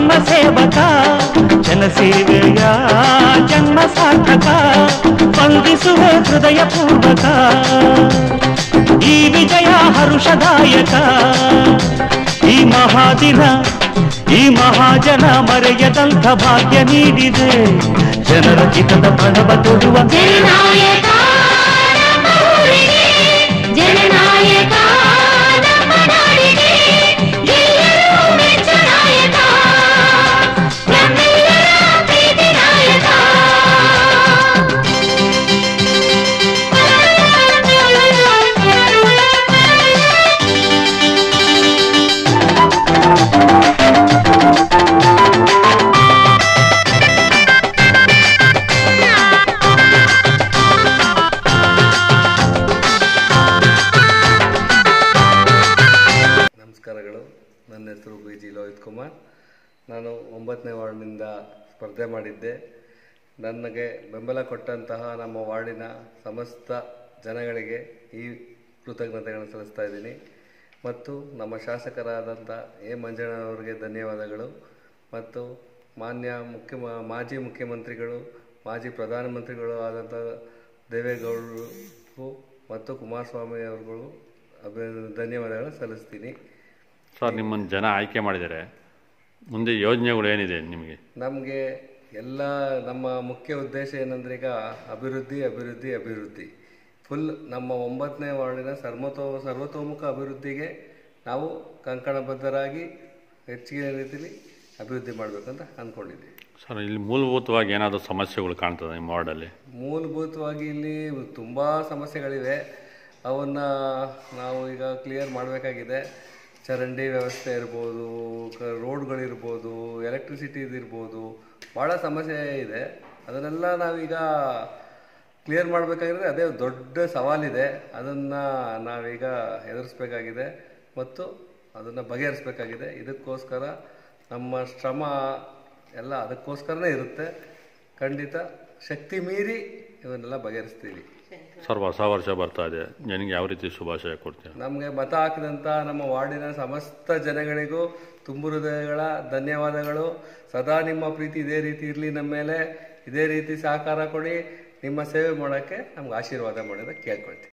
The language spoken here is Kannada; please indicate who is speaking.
Speaker 1: ಸೇವಕ ಜನಸೇವೆಯ ಜನ್ಮ ಸಾರ್ಥಕ ವಂದಿಸುವ ಹೃದಯ ಪೂರ್ವಕ ಈ ವಿಜಯ ಹರುಷದಾಯಕ ಈ ಮಹಾದಿನ ಈ ಮಹಾಜನ ಮರೆಯದಂಥ ಭಾಗ್ಯ ನೀಡಿದೆ ಜನರ ಹಿತದ ಪ್ರಣವ ತೊಡುವ
Speaker 2: ಜನನಾಯಕ ನಮ್ಮ ಊರಿಗೆ ಜನನಾಯಕ ನಮ್ಮ ನಾಡಿಗೆ ಎಲ್ಲರೂ ಮೆಚ್ಚ ನಾಯಕ ನಮ್ಮೆಲ್ಲರ ಪ್ರೀತಿ ನಾಯಕ
Speaker 3: ನಮಸ್ಕಾರಗಳು ನನ್ನ ಹೆಸರು ಬಿ ಜಿ ಲೋಹಿತ್ ಕುಮಾರ್ ನಾನು ಒಂಬತ್ತನೇ ವಾರ್ಡ್ನಿಂದ ಸ್ಪರ್ಧೆ ಮಾಡಿದ್ದೆ ನನಗೆ ಬೆಂಬಲ ಕೊಟ್ಟಂತಹ ನಮ್ಮ ವಾರ್ಡಿನ ಸಮಸ್ತ ಜನಗಳಿಗೆ ಈ ಕೃತಜ್ಞತೆಗಳನ್ನು ಸಲ್ಲಿಸ್ತಾ ಇದ್ದೀನಿ ಮತ್ತು ನಮ್ಮ ಶಾಸಕರಾದಂಥ ಎ ಮಂಜಣ್ಣವರಿಗೆ ಧನ್ಯವಾದಗಳು ಮತ್ತು ಮಾನ್ಯ ಮುಖ್ಯ ಮಾಜಿ ಮುಖ್ಯಮಂತ್ರಿಗಳು ಮಾಜಿ ಪ್ರಧಾನಮಂತ್ರಿಗಳು ಆದಂಥ ದೇವೇಗೌಡರು ಮತ್ತು ಕುಮಾರಸ್ವಾಮಿ ಅವರುಗಳು ಅಭಿ ಧನ್ಯವಾದಗಳನ್ನು ಸಲ್ಲಿಸ್ತೀನಿ
Speaker 4: ಸರ್ ನಿಮ್ಮನ್ನು ಜನ ಆಯ್ಕೆ ಮಾಡಿದ್ದಾರೆ ಮುಂದೆ ಯೋಜನೆಗಳು ಏನಿದೆ ನಿಮಗೆ
Speaker 3: ನಮಗೆ ಎಲ್ಲ ನಮ್ಮ ಮುಖ್ಯ ಉದ್ದೇಶ ಏನಂದ್ರೆ ಈಗ ಅಭಿವೃದ್ಧಿ ಅಭಿವೃದ್ಧಿ ಅಭಿವೃದ್ಧಿ ಫುಲ್ ನಮ್ಮ ಒಂಬತ್ತನೇ ವಾರ್ಡಿನ ಸರ್ವತೋ ಸರ್ವತೋಮುಖ ಅಭಿವೃದ್ಧಿಗೆ ನಾವು ಕಂಕಣಬದ್ಧರಾಗಿ ಹೆಚ್ಚಿನ ರೀತಿಯಲ್ಲಿ ಅಭಿವೃದ್ಧಿ ಮಾಡಬೇಕಂತ ಅಂದ್ಕೊಂಡಿದ್ದೀವಿ
Speaker 4: ಸರ್ ಇಲ್ಲಿ ಮೂಲಭೂತವಾಗಿ ಏನಾದರೂ ಸಮಸ್ಯೆಗಳು ಕಾಣ್ತದೆ ನಿಮ್ಮ ವಾರ್ಡಲ್ಲಿ
Speaker 3: ಮೂಲಭೂತವಾಗಿ ಇಲ್ಲಿ ತುಂಬ ಸಮಸ್ಯೆಗಳಿವೆ ಅವನ್ನು ನಾವು ಈಗ ಕ್ಲಿಯರ್ ಮಾಡಬೇಕಾಗಿದೆ ಚರಂಡಿ ವ್ಯವಸ್ಥೆ ಇರ್ಬೋದು ಕ- ರೋಡ್ಗಳಿರ್ಬೋದು ಎಲೆಕ್ಟ್ರಿಸಿಟಿ ಇರ್ಬೋದು ಭಾಳ ಸಮಸ್ಯೆ ಇದೆ ಅದನ್ನೆಲ್ಲ ನಾವೀಗ ಕ್ಲಿಯರ್ ಮಾಡಬೇಕಾಗಿದ್ರೆ ಅದೇ ದೊಡ್ಡ ಸವಾಲಿದೆ ಅದನ್ನು ನಾವೀಗ ಎದುರಿಸ್ಬೇಕಾಗಿದೆ ಮತ್ತು ಅದನ್ನು ಬಗೆಹರಿಸ್ಬೇಕಾಗಿದೆ ಇದಕ್ಕೋಸ್ಕರ ನಮ್ಮ ಶ್ರಮ ಎಲ್ಲ ಅದಕ್ಕೋಸ್ಕರನೇ ಇರುತ್ತೆ ಖಂಡಿತ ಶಕ್ತಿ ಮೀರಿ ಇವನ್ನೆಲ್ಲ ಬಗೆಹರಿಸ್ತೀವಿ
Speaker 4: ಸರ್ ಹೊಸ ವರ್ಷ ಬರ್ತಾ ಇದೆ ಜನಗೆ ಯಾವ ರೀತಿ ಶುಭಾಶಯ ಕೊಡ್ತೀರಾ
Speaker 3: ನಮಗೆ ಮತ ಹಾಕಿದಂಥ ನಮ್ಮ ವಾರ್ಡಿನ ಸಮಸ್ತ ಜನಗಳಿಗೂ ತುಂಬು ಹೃದಯಗಳ ಧನ್ಯವಾದಗಳು ಸದಾ ನಿಮ್ಮ ಪ್ರೀತಿ ಇದೇ ರೀತಿ ಇರಲಿ ನಮ್ಮ ಮೇಲೆ ಇದೇ ರೀತಿ ಸಹಕಾರ ಕೊಡಿ ನಿಮ್ಮ ಸೇವೆ ಮಾಡೋಕ್ಕೆ ನಮ್ಗೆ ಆಶೀರ್ವಾದ ಮಾಡೋದಕ್ಕೆ ಕೇಳ್ಕೊಳ್ತೀವಿ